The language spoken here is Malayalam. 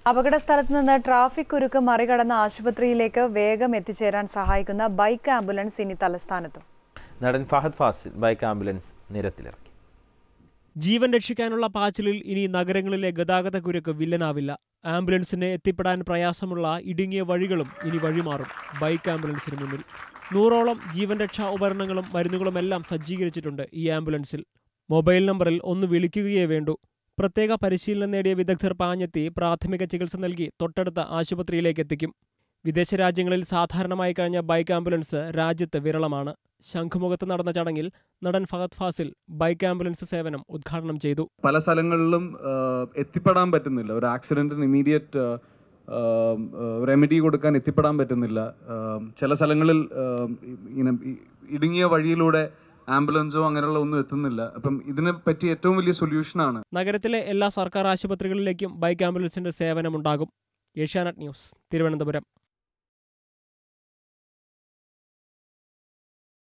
അപകട സ്ഥലത്ത് നിന്ന് ട്രാഫിക് കുരുക്ക് മറികടന്ന ആശുപത്രിയിലേക്ക് വേഗം എത്തിച്ചേരാൻ സഹായിക്കുന്ന ബൈക്ക് ആംബുലൻസ് ഇനി തലസ്ഥാനത്തും നടൻ ഫഹദ് ഫാസിൽ ബൈക്ക് ആംബുലൻസ് നിരത്തിലിറക്കി ജീവൻ രക്ഷിക്കാനുള്ള പാച്ചിലിൽ ഇനി നഗരങ്ങളിലെ ഗതാഗത കുരുക്ക് വില്ലനാവില്ല ആംബുലൻസിന് എത്തിപ്പെടാൻ പ്രയാസമുള്ള ഇടുങ്ങിയ വഴികളും ഇനി വഴിമാറും ബൈക്ക് ആംബുലൻസിന് മുന്നിൽ നൂറോളം ജീവൻ രക്ഷാ ഉപകരണങ്ങളും മരുന്നുകളുമെല്ലാം സജ്ജീകരിച്ചിട്ടുണ്ട് ഈ ആംബുലൻസിൽ മൊബൈൽ നമ്പറിൽ ഒന്ന് വിളിക്കുകയേ വേണ്ടൂ പ്രത്യേക പരിശീലനം നേടിയ വിദഗ്ധർ പാഞ്ഞെത്തി പ്രാഥമിക ചികിത്സ നൽകി തൊട്ടടുത്ത ആശുപത്രിയിലേക്ക് എത്തിക്കും വിദേശ രാജ്യങ്ങളിൽ സാധാരണമായി കഴിഞ്ഞ ബൈക്ക് ആംബുലൻസ് രാജ്യത്ത് വിരളമാണ് ശംഖുമുഖത്ത് നടന്ന ചടങ്ങിൽ നടൻ ഫഹദ് ഫാസിൽ ബൈക്ക് ആംബുലൻസ് സേവനം ഉദ്ഘാടനം ചെയ്തു പല സ്ഥലങ്ങളിലും ആ, എത്തിപ്പെടാൻ പറ്റുന്നില്ല ഒരു ആക്സിഡൻറ്റിന് ഇമീഡിയറ്റ് റെമഡി കൊടുക്കാൻ എത്തിപ്പെടാൻ പറ്റുന്നില്ല ആ, ചില സ്ഥലങ്ങളിൽ ആ, ഇങ്ങനെ ഈ ഇടുങ്ങിയ വഴിയിലൂടെ ആംബുലൻസോ അങ്ങനെയുള്ള ഒന്നും എത്തുന്നില്ല അപ്പം ഇതിനെ പറ്റി ഏറ്റവും വലിയ സൊല്യൂഷനാണ് നഗരത്തിലെ എല്ലാ സർക്കാർ ആശുപത്രികളിലേക്കും ബൈക്ക് ആംബുലൻസിന്റെ സേവനമുണ്ടാകും ഏഷ്യാനെറ്റ് ന്യൂസ് തിരുവനന്തപുരം